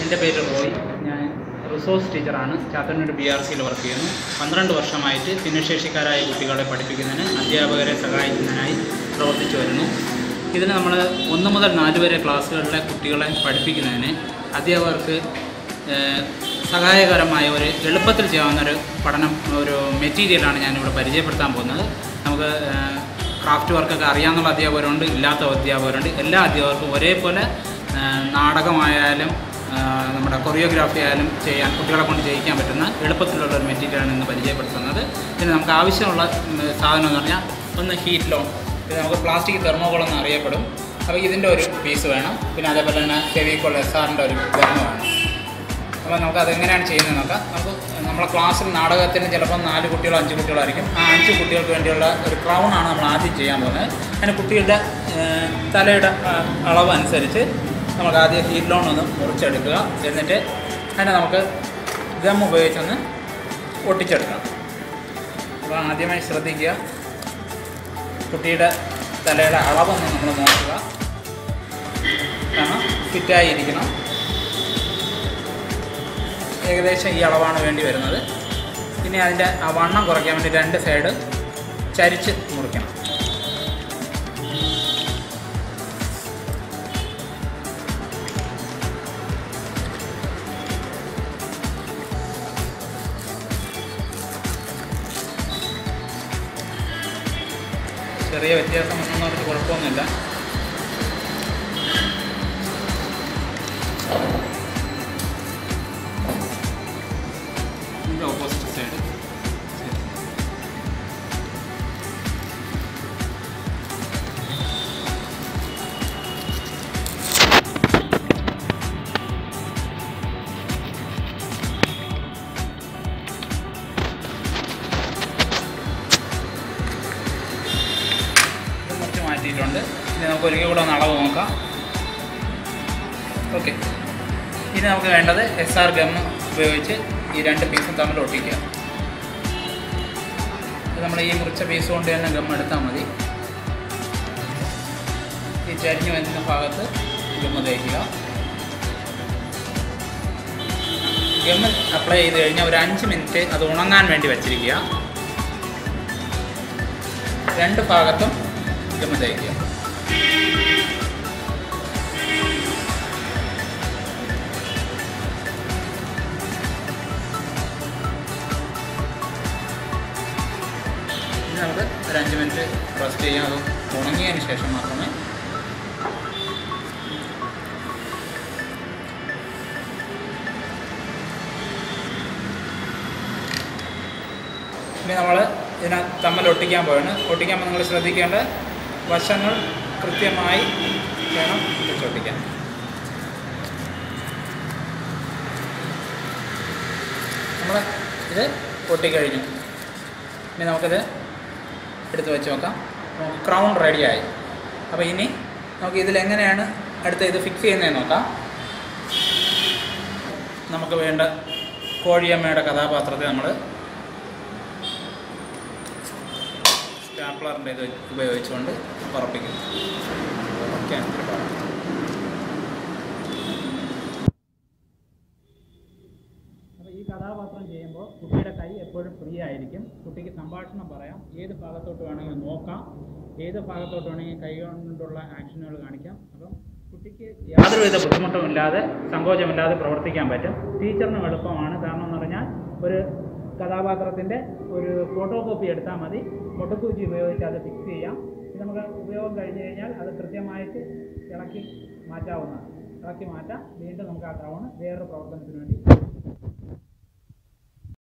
എൻ്റെ പേര് റോയ് ഞാൻ റിസോഴ്സ് ടീച്ചറാണ് ചാത്തന്നൂർ ബി ആർ സിയിൽ വർക്ക് ചെയ്യുന്നു പന്ത്രണ്ട് വർഷമായിട്ട് ഭിന്നശേഷിക്കാരായ കുട്ടികളെ പഠിപ്പിക്കുന്നതിന് അധ്യാപകരെ സഹായിക്കുന്നതിനായി പ്രവർത്തിച്ചു വരുന്നു ഇതിന് നമ്മൾ ഒന്ന് മുതൽ നാല് വരെ ക്ലാസ്സുകളിലെ കുട്ടികളെ പഠിപ്പിക്കുന്നതിന് അധ്യാപകർക്ക് ഏഹ്, സഹായകരമായ ഒരു എളുപ്പത്തിൽ ചെയ്യാവുന്ന ഒരു പഠനം ഒരു മെറ്റീരിയലാണ് ഞാനിവിടെ പരിചയപ്പെടുത്താൻ പോകുന്നത് നമുക്ക് ഏഹ്, ക്രാഫ്റ്റ് വർക്കൊക്കെ അറിയാവുന്ന അധ്യാപകരുണ്ട് ഇല്ലാത്ത അധ്യാപകരുണ്ട് എല്ലാ അധ്യാപകർക്കും ഒരേപോലെ ഏഹ്, നാടകമായാലും ഏഹ്, നമ്മുടെ കൊറിയോഗ്രാഫി ആയാലും ചെയ്യാൻ കുട്ടികളെ കൊണ്ട് ചെയ്യിക്കാൻ പറ്റുന്ന എളുപ്പത്തിലുള്ള ഒരു മെറ്റീരിയലാണ് ഇന്ന് പരിചയപ്പെടുത്തുന്നത് ഇതിന് നമുക്ക് ആവശ്യമുള്ള ഉം, സാധനം എന്ന് പറഞ്ഞാൽ ഒന്ന് ഹീറ്റ് ലോൺ ഇത് നമുക്ക് പ്ലാസ്റ്റിക് തെർമോകോൾ എന്ന് അറിയപ്പെടും അപ്പോൾ ഇതിൻ്റെ ഒരു പീസ് വേണം പിന്നെ അതേപോലെ തന്നെ ഫെവിക്കോൾ എസ് ആറിൻ്റെ ഒരു ഗമ്മ് വേണം അപ്പോൾ നമുക്ക് അതെങ്ങനെയാണ് ചെയ്യുന്നത് നോക്കാം നമുക്ക് നമ്മളെ ക്ലാസ്സിൽ നാടകത്തിന് ചിലപ്പോൾ നാല് കുട്ടികളോ അഞ്ച് കുട്ടികളോ ആയിരിക്കും ആ അഞ്ച് കുട്ടികൾക്ക് വേണ്ടിയുള്ള ഒരു ക്രൗൺ ആണ് നമ്മൾ ആദ്യം ചെയ്യാൻ പോകുന്നത് അതിന് കുട്ടികളുടെ ഏഹ്, തലയുടെ ആ, അളവ് അനുസരിച്ച് നമുക്ക് ആദ്യം ഹീറ്റ് ലോൺ ഒന്ന് മുറിച്ചെടുക്കുക എന്നിട്ട് അതിനെ നമുക്ക് ഗം ഉപയോഗിച്ചൊന്ന് ഒട്ടിച്ചെടുക്കണം അപ്പോൾ ആദ്യമായി ശ്രദ്ധിക്കുക കുട്ടിയുടെ തലയുടെ അളവൊന്ന് നമ്മൾ നോക്കുക കാരണം ഫിറ്റായി ഇരിക്കണം ഏകദേശം ഈ അളവാണ് വേണ്ടി വരുന്നത് പിന്നെ അതിൻ്റെ ആ വണ്ണം കുറയ്ക്കാൻ വേണ്ടി രണ്ട് സൈഡ് ചരിച്ച് മുറിക്കണം ചെറിയ വ്യത്യാസം ഒന്നും അവർക്ക് കുഴപ്പമൊന്നുമില്ല ഇതിൻ്റെ ഓപ്പോസിറ്റ് സൈഡ് ഇത് മുറിച്ച് മാറ്റിയിട്ടുണ്ട് ഇനി നമുക്ക് ഒരിക്കൽ കൂടെ ഒന്ന് അളവ് നോക്കാം ഓക്കെ ഇനി നമുക്ക് വേണ്ടത് എസ് ആർ ഗം ഉപയോഗിച്ച് ഈ രണ്ട് പീസും തമ്മിൽ ഒട്ടിക്കുക ഇത് നമ്മൾ ഈ മുറിച്ച പീസ് കൊണ്ട് തന്നെ ഗം എടുത്താൽ മതി ഈ ചരിഞ്ഞ് വരുന്ന ഭാഗത്ത് ഗം തേക്കുക ഗം അപ്ലൈ ചെയ്ത് കഴിഞ്ഞാൽ ഒരു അഞ്ച് മിനിറ്റ് അത് ഉണങ്ങാൻ വേണ്ടി വെച്ചിരിക്കുക രണ്ട് ഭാഗത്തും ഗം തേക്കുക ഇനി നമുക്ക് ഒരു അഞ്ച് മിനിറ്റ് റെസ്റ്റ് ചെയ്യാം അത് ഉണങ്ങിയതിന് ശേഷം മാത്രമേ ഇനി നമ്മൾ ഇതിനെ തമ്മിൽ ഒട്ടിക്കാൻ പോവാണ് ഒട്ടിക്കുമ്പോൾ നിങ്ങൾ ശ്രദ്ധിക്കേണ്ട വശങ്ങൾ കൃത്യമായി വേണം വെച്ചൊട്ടിക്കാൻ നമ്മൾ ഇത് ഒട്ടിക്കഴിഞ്ഞു ഇനി നമുക്കിത് എടുത്ത് വെച്ച് നോക്കാം നമുക്ക് ക്രൗൺ റെഡിയായി അപ്പോൾ ഇനി നമുക്ക് ഇതിലെങ്ങനെയാണ് അടുത്ത ഇത് ഫിക്സ് ചെയ്യുന്നതെന്ന് നോക്കാം നമുക്ക് വേണ്ട കോഴിയമ്മയുടെ കഥാപാത്രത്തെ നമ്മൾ സ്റ്റാപ്ലറിൻ്റെ ഇത് ഉപയോഗിച്ചുകൊണ്ട് ഉറപ്പിക്കും ഓക്കെ അപ്പോൾ ഈ കഥാപാത്രം ചെയ്യുമ്പോൾ കുട്ടിയുടെ കൈ എപ്പോഴും ഫ്രീ ആയിരിക്കും കുട്ടിക്ക് സംഭാഷണം പറയാം ഏത് ഭാഗത്തോട്ട് വേണമെങ്കിൽ നോക്കാം ഏത് ഭാഗത്തോട്ട് വേണമെങ്കിൽ കൈ കൊണ്ടുള്ള ആക്ഷനുകൾ കാണിക്കാം അപ്പം കുട്ടിക്ക് യാതൊരുവിധ ബുദ്ധിമുട്ടുമില്ലാതെ സങ്കോചമില്ലാതെ പ്രവർത്തിക്കാൻ പറ്റും ടീച്ചറിനും എളുപ്പമാണ് കാരണം എന്ന് പറഞ്ഞാൽ ഒരു കഥാപാത്രത്തിൻ്റെ ഒരു ഫോട്ടോ കോപ്പി എടുത്താൽ മതി മുട്ടസൂചി ഉപയോഗിച്ച് അത് ഫിക്സ് ചെയ്യാം ഇത് നമുക്ക് ഉപയോഗം കഴിഞ്ഞ് കഴിഞ്ഞാൽ അത് കൃത്യമായിട്ട് ഇളക്കി മാറ്റാവുന്നതാണ് ഇളക്കി മാറ്റാം വീണ്ടും നമുക്ക് ആ ക്രൗണ് വേറൊരു പ്രവർത്തനത്തിന് വേണ്ടി